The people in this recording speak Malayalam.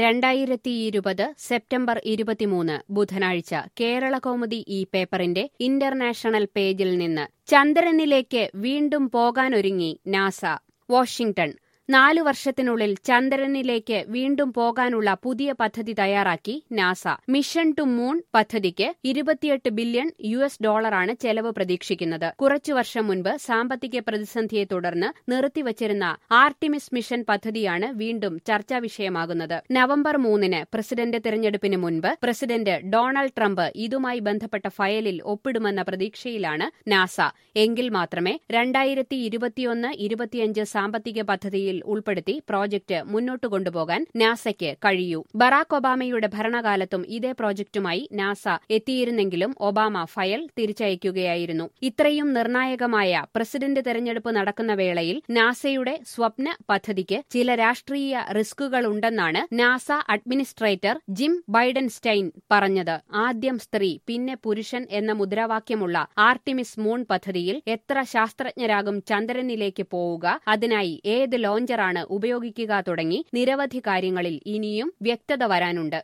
രണ്ടായിരത്തി ഇരുപത് സെപ്റ്റംബർ ഇരുപത്തിമൂന്ന് ബുധനാഴ്ച കേരളകൗമുദി ഈ പേപ്പറിന്റെ ഇന്റർനാഷണൽ പേജിൽ നിന്ന് ചന്ദ്രനിലേക്ക് വീണ്ടും പോകാനൊരുങ്ങി നാസ വാഷിംഗ്ടൺ നാലു വർഷത്തിനുള്ളിൽ ചന്ദ്രനിലേക്ക് വീണ്ടും പോകാനുള്ള പുതിയ പദ്ധതി തയ്യാറാക്കി നാസ മിഷൻ ടു മൂൺ പദ്ധതിക്ക് ഇരുപത്തിയെട്ട് ബില്യൺ യു എസ് ഡോളറാണ് ചെലവ് പ്രതീക്ഷിക്കുന്നത് കുറച്ചു വർഷം മുൻപ് സാമ്പത്തിക പ്രതിസന്ധിയെ തുടർന്ന് നിർത്തിവച്ചിരുന്ന ആർട്ടിമിസ് മിഷൻ പദ്ധതിയാണ് വീണ്ടും ചർച്ചാ വിഷയമാകുന്നത് നവംബർ മൂന്നിന് പ്രസിഡന്റ് തെരഞ്ഞെടുപ്പിന് മുൻപ് പ്രസിഡന്റ് ഡൊണാൾഡ് ട്രംപ് ഇതുമായി ബന്ധപ്പെട്ട ഫയലിൽ ഒപ്പിടുമെന്ന പ്രതീക്ഷയിലാണ് നാസ എങ്കിൽ മാത്രമേ രണ്ടായിരത്തി ഇരുപത്തിയൊന്ന് ഇരുപത്തിയഞ്ച് സാമ്പത്തിക പദ്ധതിയിൽ ഉൾപ്പെടുത്തി പ്രോജക്ട് മുന്നോട്ട് കൊണ്ടുപോകാൻ നാസയ്ക്ക് കഴിയൂ ബറാക് ഒബാമയുടെ ഭരണകാലത്തും ഇതേ പ്രോജക്റ്റുമായി നാസ എത്തിയിരുന്നെങ്കിലും ഒബാമ ഫയൽ തിരിച്ചയക്കുകയായിരുന്നു ഇത്രയും നിർണായകമായ പ്രസിഡന്റ് തെരഞ്ഞെടുപ്പ് നടക്കുന്ന വേളയിൽ നാസയുടെ സ്വപ്ന പദ്ധതിക്ക് ചില രാഷ്ട്രീയ റിസ്കുകളുണ്ടെന്നാണ് നാസ അഡ്മിനിസ്ട്രേറ്റർ ജിം ബൈഡൻസ്റ്റൈൻ പറഞ്ഞത് ആദ്യം സ്ത്രീ പിന്നെ പുരുഷൻ എന്ന മുദ്രാവാക്യമുള്ള ആർട്ടിമിസ് മൂൺ പദ്ധതിയിൽ എത്ര ശാസ്ത്രജ്ഞരാകും ചന്ദ്രനിലേക്ക് പോവുക അതിനായി ഏത് ലോഞ്ചറാണ് ഉപയോഗിക്കുക തുടങ്ങി നിരവധി കാര്യങ്ങളിൽ ഇനിയും വ്യക്തത വരാനുണ്ട്